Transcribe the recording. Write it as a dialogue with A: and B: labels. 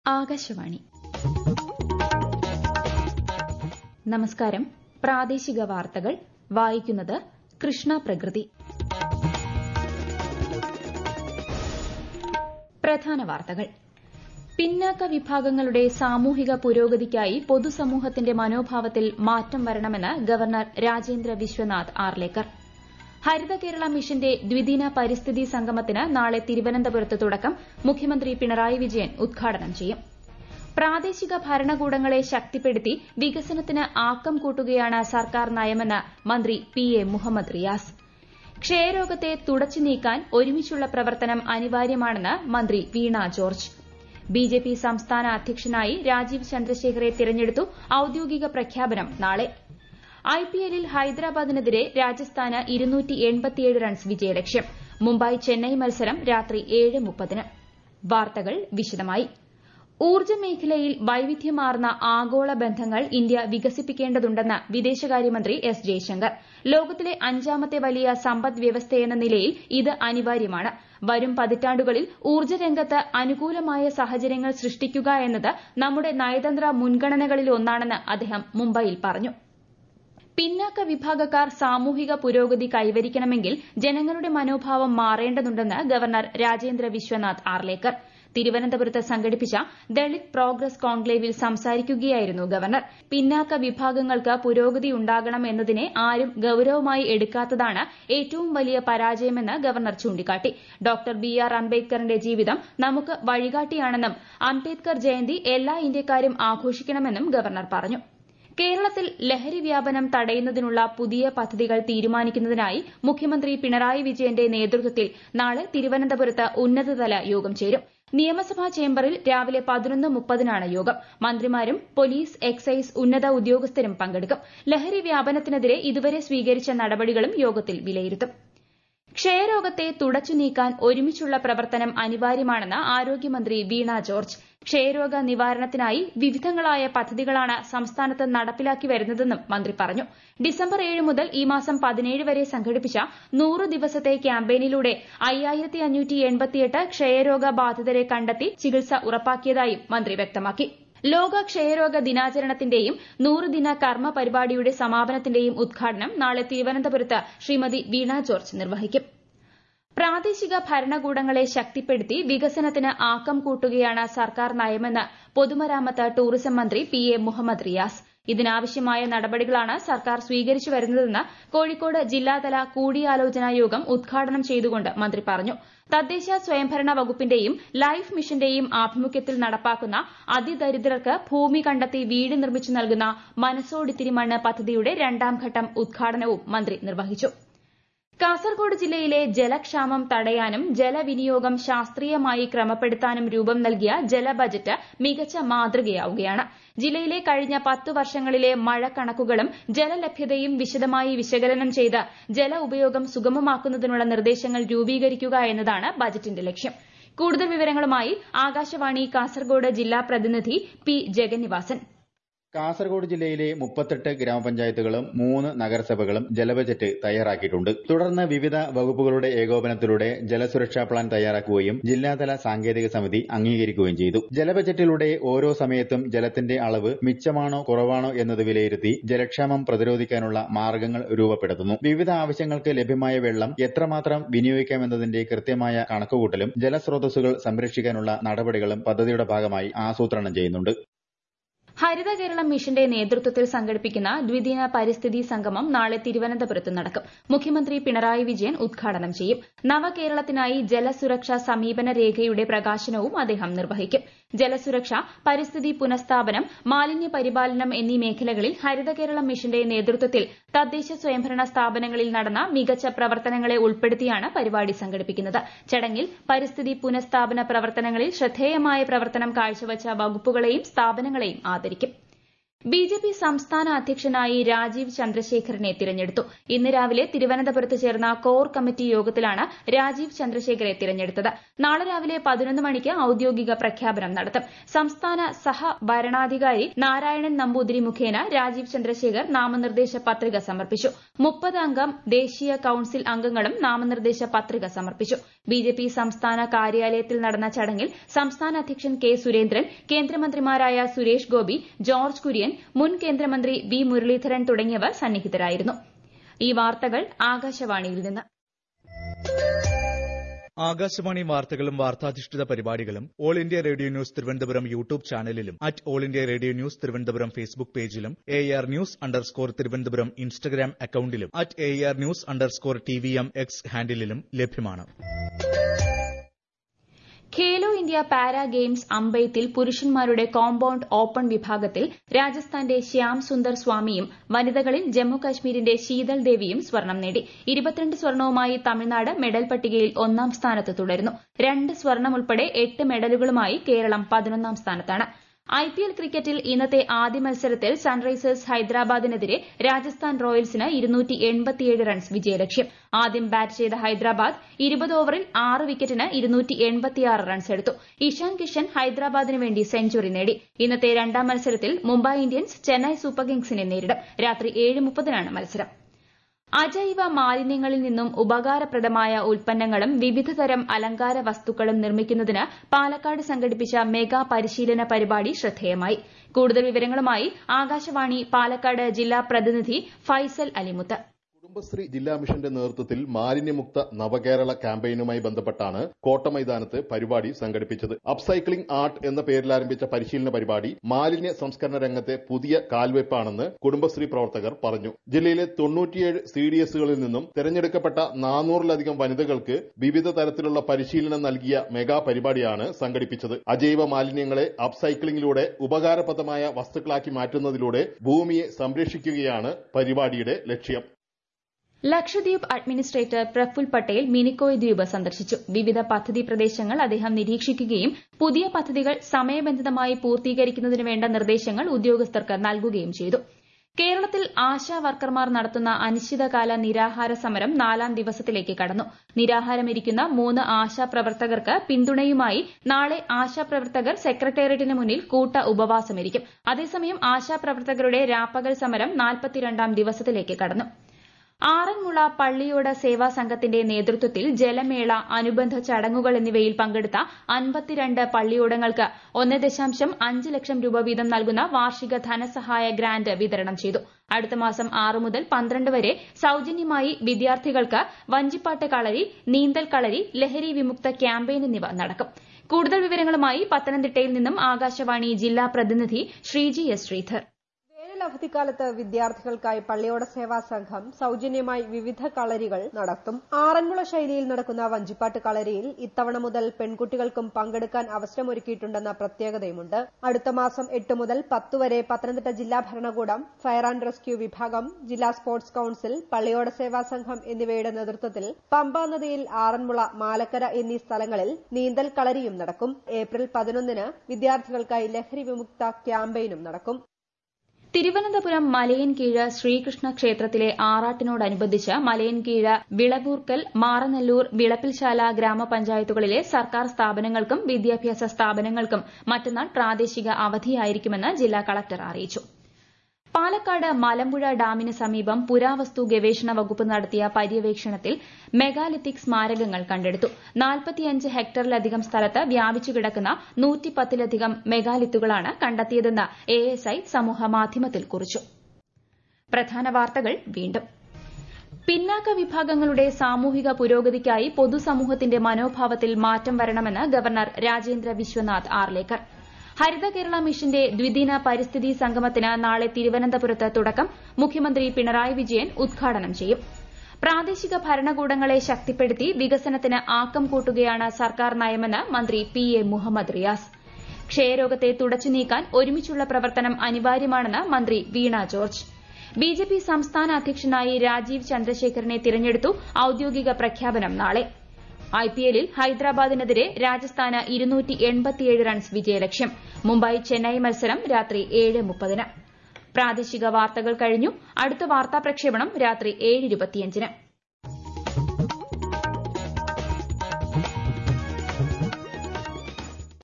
A: ആകാശവാണി നമസ്കാരം പ്രാദേശിക വാർത്തകൾ വായിക്കുന്നത് കൃഷ്ണ പ്രകൃതി പ്രധാന വാർത്തകൾ പിന്നാക്ക വിഭാഗങ്ങളുടെ സാമൂഹിക പുരോഗതിക്കായി പൊതുസമൂഹത്തിന്റെ മനോഭാവത്തിൽ മാറ്റം വരണമെന്ന് ഗവർണർ രാജേന്ദ്ര വിശ്വനാഥ് ആർലേക്കർ ഹരിത കേരള മിഷന്റെ ദ്വിദിന പരിസ്ഥിതി സംഗമത്തിന് നാളെ തിരുവനന്തപുരത്ത് തുടക്കം മുഖ്യമന്ത്രി പിണറായി വിജയൻ ഉദ്ഘാടനം ചെയ്യും പ്രാദേശിക ഭരണകൂടങ്ങളെ ശക്തിപ്പെടുത്തി വികസനത്തിന് ആക്കം കൂട്ടുകയാണ് സർക്കാർ നയമെന്ന് മന്ത്രി പി എ മുഹമ്മദ് റിയാസ് ക്ഷയരോഗത്തെ തുടച്ചു നീക്കാൻ ഒരുമിച്ചുള്ള പ്രവർത്തനം അനിവാര്യമാണെന്ന് മന്ത്രി വീണ ജോർജ് ബിജെപി സംസ്ഥാന അധ്യക്ഷനായി രാജീവ് ചന്ദ്രശേഖറെ തിരഞ്ഞെടുത്തു ഔദ്യോഗിക പ്രഖ്യാപനം നാളെ ഐപിഎല്ലിൽ ഹൈദരാബാദിനെതിരെ രാജസ്ഥാന് റൺസ് വിജയലക്ഷ്യം മുംബൈ ചെന്നൈ മത്സരം രാത്രി ഏഴ് മുപ്പതിന് വാർത്തകൾ വിശദമായി ഊർജ്ജ മേഖലയിൽ വൈവിധ്യമാർന്ന ആഗോള ബന്ധങ്ങൾ ഇന്ത്യ വികസിപ്പിക്കേണ്ടതുണ്ടെന്ന് വിദേശകാര്യമന്ത്രി എസ് ജയശങ്കർ ലോകത്തിലെ അഞ്ചാമത്തെ വലിയ സമ്പദ് വ്യവസ്ഥയെന്ന നിലയിൽ ഇത് അനിവാര്യമാണ് വരും പതിറ്റാണ്ടുകളിൽ ഊർജ്ജ രംഗത്ത് അനുകൂലമായ സാഹചര്യങ്ങൾ സൃഷ്ടിക്കുക എന്നത് നമ്മുടെ നയതന്ത്ര മുൻഗണനകളിലൊന്നാണെന്ന് അദ്ദേഹം മുംബൈയിൽ പറഞ്ഞു പിന്നാക്ക വിഭാഗക്കാർ സാമൂഹിക പുരോഗതി കൈവരിക്കണമെങ്കിൽ ജനങ്ങളുടെ മനോഭാവം മാറേണ്ടതുണ്ടെന്ന് ഗവർണർ രാജേന്ദ്ര വിശ്വനാഥ് ആർലേക്കർ തിരുവനന്തപുരത്ത് സംഘടിപ്പിച്ച ദളിത് പ്രോഗ്രസ് കോൺക്ലേവിൽ സംസാരിക്കുകയായിരുന്നു ഗവർണർ പിന്നാക്ക വിഭാഗങ്ങൾക്ക് പുരോഗതി ഉണ്ടാകണം എന്നതിനെ ആരും ഗൌരവമായി എടുക്കാത്തതാണ് ഏറ്റവും വലിയ പരാജയമെന്ന് ഗവർണർ ചൂണ്ടിക്കാട്ടി ഡോക്ടർ ബി ആർ അംബേദ്കറിന്റെ ജീവിതം നമുക്ക് വഴികാട്ടിയാണെന്നും അംബേദ്കർ ജയന്തി എല്ലാ ഇന്ത്യക്കാരും ആഘോഷിക്കണമെന്നും ഗവർണർ പറഞ്ഞു കേരളത്തിൽ ലഹരി വ്യാപനം തടയുന്നതിനുള്ള പുതിയ പദ്ധതികൾ തീരുമാനിക്കുന്നതിനായി മുഖ്യമന്ത്രി പിണറായി വിജയന്റെ നേതൃത്വത്തിൽ നാളെ തിരുവനന്തപുരത്ത് ഉന്നതതല യോഗം ചേരും നിയമസഭാ ചേംബറിൽ രാവിലെ പതിനൊന്ന് മുപ്പതിനാണ് യോഗം മന്ത്രിമാരും പോലീസ് എക്സൈസ് ഉന്നത ഉദ്യോഗസ്ഥരും പങ്കെടുക്കും ലഹരി വ്യാപനത്തിനെതിരെ ഇതുവരെ സ്വീകരിച്ച നടപടികളും യോഗത്തിൽ വിലയിരുത്തും ക്ഷയരോഗത്തെ തുടച്ചു നീക്കാൻ ഒരുമിച്ചുള്ള പ്രവർത്തനം അനിവാര്യമാണെന്ന് ആരോഗ്യമന്ത്രി വീണ ജോർജ് ക്ഷയരോഗ നിവാരണത്തിനായി വിവിധങ്ങളായ പദ്ധതികളാണ് സംസ്ഥാനത്ത് നടപ്പിലാക്കി വരുന്നതെന്നും മന്ത്രി പറഞ്ഞു ഡിസംബർ ഏഴ് മുതൽ ഈ മാസം പതിനേഴ് വരെ സംഘടിപ്പിച്ച നൂറ് ദിവസത്തെ ക്യാമ്പയിനിലൂടെ ക്ഷയരോഗ ബാധിതരെ കണ്ടെത്തി ചികിത്സ ഉറപ്പാക്കിയതായും മന്ത്രി വ്യക്തമാക്കി ലോക ക്ഷയരോഗ ദിനാചരണത്തിന്റെയും നൂറ് ദിന കർമ്മ പരിപാടിയുടെ സമാപനത്തിന്റെയും ഉദ്ഘാടനം നാളെ തിരുവനന്തപുരത്ത് ശ്രീമതി വീണ ജോർജ് നിർവഹിക്കും പ്രാദേശിക ഭരണകൂടങ്ങളെ ശക്തിപ്പെടുത്തി വികസനത്തിന് ആക്കം കൂട്ടുകയാണ് സർക്കാർ നയമെന്ന് പൊതുമരാമത്ത് ടൂറിസം മന്ത്രി പി എ മുഹമ്മദ് റിയാസ് ഇതിനാവശ്യമായ നടപടികളാണ് സർക്കാർ സ്വീകരിച്ചു വരുന്നതെന്ന് കോഴിക്കോട് ജില്ലാതല കൂടിയാലോചനാ യോഗം ഉദ്ഘാടനം ചെയ്തുകൊണ്ട് മന്ത്രി പറഞ്ഞു തദ്ദേശ സ്വയംഭരണ വകുപ്പിന്റെയും ലൈഫ് മിഷന്റെയും ആഭിമുഖ്യത്തിൽ നടപ്പാക്കുന്ന അതിദരിദ്രർക്ക് ഭൂമി കണ്ടെത്തി വീട് നിർമ്മിച്ചു നൽകുന്ന മനസ്സോടിത്തിരി മണ്ണ് പദ്ധതിയുടെ രണ്ടാം ഘട്ടം ഉദ്ഘാടനവും മന്ത്രി നിർവഹിച്ചു കാസർഗോഡ് ജില്ലയിലെ ജലക്ഷാമം തടയാനും ജലവിനിയോഗം ശാസ്ത്രീയമായി ക്രമപ്പെടുത്താനും രൂപം നൽകിയ ജല ബജറ്റ് മികച്ച മാതൃകയാവുകയാണ് ജില്ലയിലെ കഴിഞ്ഞ പത്ത് വർഷങ്ങളിലെ മഴ കണക്കുകളും ജലലഭ്യതയും വിശദമായി വിശകലനം ചെയ്ത് ജല ഉപയോഗം സുഗമമാക്കുന്നതിനുള്ള നിർദ്ദേശങ്ങൾ രൂപീകരിക്കുക എന്നതാണ് ബജറ്റിന്റെ ലക്ഷ്യം കൂടുതൽ വിവരങ്ങളുമായി ആകാശവാണി കാസർഗോഡ് ജില്ലാ പ്രതിനിധി പി ജഗന്നിവാസൻ
B: കാസർഗോഡ് ജില്ലയിലെ മുപ്പത്തെട്ട് ഗ്രാമപഞ്ചായത്തുകളും മൂന്ന് നഗരസഭകളും ജലബജറ്റ് തയ്യാറാക്കിയിട്ടുണ്ട് തുടർന്ന് വിവിധ വകുപ്പുകളുടെ ഏകോപനത്തിലൂടെ ജലസുരക്ഷാ പ്ലാൻ തയ്യാറാക്കുകയും ജില്ലാതല സാങ്കേതിക സമിതി അംഗീകരിക്കുകയും ചെയ്തു ജലബജറ്റിലൂടെ ഓരോ സമയത്തും ജലത്തിന്റെ അളവ് മിച്ചമാണോ കുറവാണോ എന്നത് വിലയിരുത്തി ജലക്ഷാമം പ്രതിരോധിക്കാനുള്ള മാർഗങ്ങൾ രൂപപ്പെടുത്തുന്നു വിവിധ ആവശ്യങ്ങൾക്ക് ലഭ്യമായ വെള്ളം എത്രമാത്രം വിനിയോഗിക്കാമെന്നതിന്റെ കൃത്യമായ കണക്കുകൂട്ടലും ജലസ്രോതസ്സുകൾ സംരക്ഷിക്കാനുള്ള നടപടികളും പദ്ധതിയുടെ ഭാഗമായി ആസൂത്രണം ചെയ്യുന്നുണ്ട്
A: ഹരിത കേരളം മിഷന്റെ നേതൃത്വത്തിൽ സംഘടിപ്പിക്കുന്ന ദ്വിദിന പരിസ്ഥിതി സംഗമം നാളെ തിരുവനന്തപുരത്ത് നടക്കും മുഖ്യമന്ത്രി പിണറായി വിജയൻ ഉദ്ഘാടനം ചെയ്യും നവകേരളത്തിനായി ജലസുരക്ഷാ സമീപന രേഖയുടെ പ്രകാശനവും അദ്ദേഹം നിർവഹിക്കും ജലസുരക്ഷ പരിസ്ഥിതി പുനഃസ്ഥാപനം മാലിന്യ പരിപാലനം എന്നീ മേഖലകളിൽ ഹരിത കേരളം മിഷന്റെ നേതൃത്വത്തിൽ തദ്ദേശ സ്വയംഭരണ സ്ഥാപനങ്ങളിൽ നടന്ന മികച്ച പ്രവർത്തനങ്ങളെ ഉൾപ്പെടുത്തിയാണ് പരിപാടി സംഘടിപ്പിക്കുന്നത് ചടങ്ങിൽ പരിസ്ഥിതി പുനഃസ്ഥാപന പ്രവർത്തനങ്ങളിൽ ശ്രദ്ധേയമായ പ്രവർത്തനം കാഴ്ചവച്ച വകുപ്പുകളെയും സ്ഥാപനങ്ങളെയും ആദരിക്കും ബി ജെ പി സംസ്ഥാന അധ്യക്ഷനായി രാജീവ് ചന്ദ്രശേഖരനെ തിരഞ്ഞെടുത്തു ഇന്ന് രാവിലെ തിരുവനന്തപുരത്ത് ചേർന്ന കോർ കമ്മിറ്റി യോഗത്തിലാണ് രാജീവ് ചന്ദ്രശേഖരെ തിരഞ്ഞെടുത്തത് നാളെ രാവിലെ പതിനൊന്ന് മണിക്ക് ഔദ്യോഗിക പ്രഖ്യാപനം നടത്തും സംസ്ഥാന സഹ വരണാധികാരി നാരായണൻ നമ്പൂതിരി മുഖേന രാജീവ് ചന്ദ്രശേഖർ നാമനിർദ്ദേശ പത്രിക സമർപ്പിച്ചു മുപ്പത് അംഗം ദേശീയ കൌൺസിൽ അംഗങ്ങളും നാമനിർദ്ദേശ പത്രിക സമർപ്പിച്ചു ബിജെപി സംസ്ഥാന കാര്യാലയത്തിൽ നടന്ന ചടങ്ങിൽ സംസ്ഥാന അധ്യക്ഷൻ കെ സുരേന്ദ്രൻ കേന്ദ്രമന്ത്രിമാരായ സുരേഷ് ഗോപി ജോർജ് കുര്യൻ മുൻ കേന്ദ്രമന്ത്രി വി മുരളീധരൻ തുടങ്ങിയവർ സന്നിഹിതരായിരുന്നു ഈ വാർത്തകൾ ആകാശവാണിയിൽ നിന്ന്
C: ആകാശവാണി വാർത്തകളും വാർത്താധിഷ്ഠിത പരിപാടികളും All India Radio news Thiruvananthapuram YouTube ചാനലിലും at All India Radio news Thiruvananthapuram Facebook പേജിലും A R news underscore Thiruvananthapuram Instagram അക്കൌണ്ടിലും at A R news underscore T V M X ഹാൻഡിലും ലഭ്യമാണ്
A: ഖേലോ ഇന്ത്യ പാരാ ഗെയിംസ് അമ്പെയ്ത്തിൽ പുരുഷന്മാരുടെ കോമ്പൌണ്ട് ഓപ്പൺ വിഭാഗത്തിൽ രാജസ്ഥാന്റെ ശ്യാം സുന്ദർ സ്വാമിയും വനിതകളിൽ ജമ്മുകശ്മീരിന്റെ ശീതൾ ദേവിയും സ്വർണം നേടി ഇരുപത്തിരണ്ട് സ്വർണവുമായി തമിഴ്നാട് മെഡൽ പട്ടികയിൽ ഒന്നാം സ്ഥാനത്ത് തുടരുന്നു രണ്ട് സ്വർണം ഉൾപ്പെടെ എട്ട് മെഡലുകളുമായി കേരളം പതിനൊന്നാം സ്ഥാനത്താണ് ഐപിഎൽ ക്രിക്കറ്റിൽ ഇന്നത്തെ ആദ്യ മത്സരത്തിൽ സൺറൈസേഴ്സ് ഹൈദരാബാദിനെതിരെ രാജസ്ഥാൻ റോയൽസിന് റൺസ് വിജയലക്ഷ്യം ആദ്യം ബാറ്റ് ചെയ്ത ഹൈദരാബാദ് ഇരുപത് ഓവറിൽ ആറ് വിക്കറ്റിന് റൺസ് എടുത്തു ഇഷാൻ കിഷൻ ഹൈദരാബാദിന് വേണ്ടി സെഞ്ചുറി നേടി ഇന്നത്തെ രണ്ടാം മത്സരത്തിൽ മുംബൈ ഇന്ത്യൻസ് ചെന്നൈ സൂപ്പർ കിങ്സിനെ നേരിടും രാത്രി ഏഴ് മുപ്പതിനാണ് മത്സരം അജൈവ മാലിന്യങ്ങളിൽ നിന്നും ഉപകാരപ്രദമായ ഉൽപ്പന്നങ്ങളും വിവിധതരം അലങ്കാര വസ്തുക്കളും നിർമ്മിക്കുന്നതിന് പാലക്കാട് സംഘടിപ്പിച്ച മെഗാ പരിശീലന പരിപാടി ശ്രദ്ധേയമായി കൂടുതൽ വിവരങ്ങളുമായി ആകാശവാണി പാലക്കാട് ജില്ലാ പ്രതിനിധി ഫൈസൽ അലിമുത്ത്
D: കുടുംബശ്രീ ജില്ലാ മിഷന്റെ നേതൃത്വത്തിൽ മാലിന്യമുക്ത നവകേരള ക്യാമ്പയിനുമായി ബന്ധപ്പെട്ടാണ് കോട്ടമൈതാനത്ത് പരിപാടി സംഘടിപ്പിച്ചത് അപ്സൈക്ലിംഗ് ആർട്ട് എന്ന പേരിൽ ആരംഭിച്ച പരിശീലന പരിപാടി മാലിന്യ സംസ്കരണ രംഗത്തെ പുതിയ കാൽവയ്പാണെന്ന് കുടുംബശ്രീ പ്രവർത്തകർ പറഞ്ഞു ജില്ലയിലെ തൊണ്ണൂറ്റിയേഴ് സി ഡി എസുകളിൽ നിന്നും തെരഞ്ഞെടുക്കപ്പെട്ട നാനൂറിലധികം വനിതകൾക്ക് വിവിധ തരത്തിലുള്ള പരിശീലനം നൽകിയ മെഗാ പരിപാടിയാണ് സംഘടിപ്പിച്ചത് അജൈവ മാലിന്യങ്ങളെ അപ്സൈക്ലിംഗിലൂടെ ഉപകാരപ്രദമായ വസ്തുക്കളാക്കി മാറ്റുന്നതിലൂടെ ഭൂമിയെ സംരക്ഷിക്കുകയാണ് പരിപാടിയുടെ ലക്ഷ്യം
A: ലക്ഷദ്വീപ് അഡ്മിനിസ്ട്രേറ്റർ പ്രഫുൽ പട്ടേൽ മിനിക്കോയ് ദ്വീപ് സന്ദർശിച്ചു വിവിധ പദ്ധതി പ്രദേശങ്ങൾ അദ്ദേഹം നിരീക്ഷിക്കുകയും പുതിയ പദ്ധതികൾ സമയബന്ധിതമായി പൂർത്തീകരിക്കുന്നതിന് വേണ്ട നിർദ്ദേശങ്ങൾ ഉദ്യോഗസ്ഥർക്ക് നൽകുകയും ചെയ്തു കേരളത്തിൽ ആശാ വർക്കർമാർ നടത്തുന്ന അനിശ്ചിതകാല നിരാഹാര സമരം നാലാം ദിവസത്തിലേക്ക് കടന്നു നിരാഹാരമിരിക്കുന്ന മൂന്ന് ആശാ പ്രവർത്തകർക്ക് പിന്തുണയുമായി നാളെ ആശാ പ്രവർത്തകർ സെക്രട്ടേറിയറ്റിന് മുന്നിൽ കൂട്ട ഉപവാസമിരിക്കും അതേസമയം ആശാ പ്രവർത്തകരുടെ രാപ്പകൽ സമരം നാൽപ്പത്തിരണ്ടാം ദിവസത്തിലേക്ക് കടന്നു ആറന്മുള പള്ളിയോട സേവാ സംഘത്തിന്റെ നേതൃത്വത്തിൽ ജലമേള അനുബന്ധ ചടങ്ങുകൾ എന്നിവയിൽ പങ്കെടുത്ത അൻപത്തിരണ്ട് പള്ളിയോടങ്ങൾക്ക് ഒന്ന് ദശാംശം അഞ്ച് ലക്ഷം രൂപ വീതം നൽകുന്ന വാർഷിക ധനസഹായ ഗ്രാന്റ് വിതരണം ചെയ്തു അടുത്ത മാസം ആറ് മുതൽ പന്ത്രണ്ട് വരെ സൌജന്യമായി വിദ്യാർത്ഥികൾക്ക് വഞ്ചിപ്പാട്ട് കളരി നീന്തൽ കളരി ലഹരി വിമുക്ത ക്യാമ്പയിൻ എന്നിവ നടക്കും കൂടുതൽ വിവരങ്ങളുമായി പത്തനംതിട്ടയിൽ നിന്നും ആകാശവാണി ജില്ലാ പ്രതിനിധി ശ്രീജി എസ് ശ്രീധർ
E: അവധിക്കാലത്ത് വിദ്യാർത്ഥികൾക്കായി പള്ളിയോട സേവാ സംഘം സൌജന്യമായി വിവിധ കളരികൾ നടത്തും ആറന്മുള ശൈലിയിൽ നടക്കുന്ന വഞ്ചിപ്പാട്ട് കളരിയിൽ ഇത്തവണ മുതൽ പെൺകുട്ടികൾക്കും പങ്കെടുക്കാൻ അവസരമൊരുക്കിയിട്ടുണ്ടെന്ന പ്രത്യേകതയുമുണ്ട് അടുത്ത മാസം എട്ട് മുതൽ പത്ത് വരെ പത്തനംതിട്ട ജില്ലാ ഭരണകൂടം ഫയർ ആൻഡ് റെസ്ക്യൂ വിഭാഗം ജില്ലാ സ്പോർട്സ് കൌൺസിൽ പള്ളിയോട സേവാ സംഘം എന്നിവയുടെ നേതൃത്വത്തിൽ പമ്പാ നദിയിൽ ആറന്മുള മാലക്കര എന്നീ സ്ഥലങ്ങളിൽ നീന്തൽ കളരിയും നടക്കും ഏപ്രിൽ പതിനൊന്നിന് വിദ്യാർത്ഥികൾക്കായി ലഹരി വിമുക്ത ക്യാമ്പയിനും നടക്കും
A: തിരുവനന്തപുരം മലയൻകീഴ് ശ്രീകൃഷ്ണ ക്ഷേത്രത്തിലെ ആറാട്ടിനോടനുബന്ധിച്ച് മലയൻകീഴ് വിളവൂർക്കൽ മാറനല്ലൂർ വിളപ്പിൽശാല ഗ്രാമപഞ്ചായത്തുകളിലെ സർക്കാർ സ്ഥാപനങ്ങൾക്കും വിദ്യാഭ്യാസ സ്ഥാപനങ്ങൾക്കും മറ്റന്നാൾ പ്രാദേശിക അവധിയായിരിക്കുമെന്ന് ജില്ലാ കളക്ടർ അറിയിച്ചു പാലക്കാട് മലമ്പുഴ ഡാമിന് സമീപം പുരാവസ്തു ഗവേഷണ വകുപ്പ് നടത്തിയ പര്യവേക്ഷണത്തിൽ മെഗാലിത്തിക് സ്മാരകങ്ങൾ കണ്ടെടുത്തു നാൽപ്പത്തിയഞ്ച് ഹെക്ടറിലധികം സ്ഥലത്ത് വ്യാപിച്ചു കിടക്കുന്ന നൂറ്റിപ്പത്തിലധികം മെഗാലിത്തുകളാണ് കണ്ടെത്തിയതെന്ന് എഎസ്ഐ സമൂഹമാധ്യമത്തിൽ കുറിച്ചു പ്രധാന വാർത്തകൾ വീണ്ടും പിന്നാക്ക വിഭാഗങ്ങളുടെ സാമൂഹിക പുരോഗതിക്കായി പൊതുസമൂഹത്തിന്റെ മനോഭാവത്തിൽ മാറ്റം വരണമെന്ന് ഗവർണർ രാജേന്ദ്ര വിശ്വനാഥ് ആർലേക്കർ ഹരിത കേരള മിഷന്റെ ദ്വിദിന പരിസ്ഥിതി സംഗമത്തിന് നാളെ തിരുവനന്തപുരത്ത് തുടക്കം മുഖ്യമന്ത്രി പിണറായി വിജയൻ ഉദ്ഘാടനം ചെയ്യും പ്രാദേശിക ഭരണകൂടങ്ങളെ ശക്തിപ്പെടുത്തി വികസനത്തിന് ആക്കം കൂട്ടുകയാണ് സർക്കാർ നയമെന്ന് മന്ത്രി പി എ മുഹമ്മദ് റിയാസ് ക്ഷയരോഗത്തെ തുടച്ചു നീക്കാൻ ഒരുമിച്ചുള്ള പ്രവർത്തനം അനിവാര്യമാണെന്ന് മന്ത്രി വീണ ജോർജ് ബിജെപി സംസ്ഥാന അധ്യക്ഷനായി രാജീവ് ചന്ദ്രശേഖരനെ തിരഞ്ഞെടുത്തു ഔദ്യോഗിക പ്രഖ്യാപനം നാളെ ഐപിഎല്ലിൽ ഹൈദരാബാദിനെതിരെ രാജസ്ഥാന് റൺസ് വിജയലക്ഷ്യം മുംബൈ ചെന്നൈ മത്സരം രാത്രി ഏഴ് മുപ്പതിന് പ്രാദേശിക വാർത്തകൾ കഴിഞ്ഞു അടുത്ത വാർത്താ പ്രക്ഷേപണം രാത്രി ഏഴ് ഇരുപത്തിയഞ്ചിന്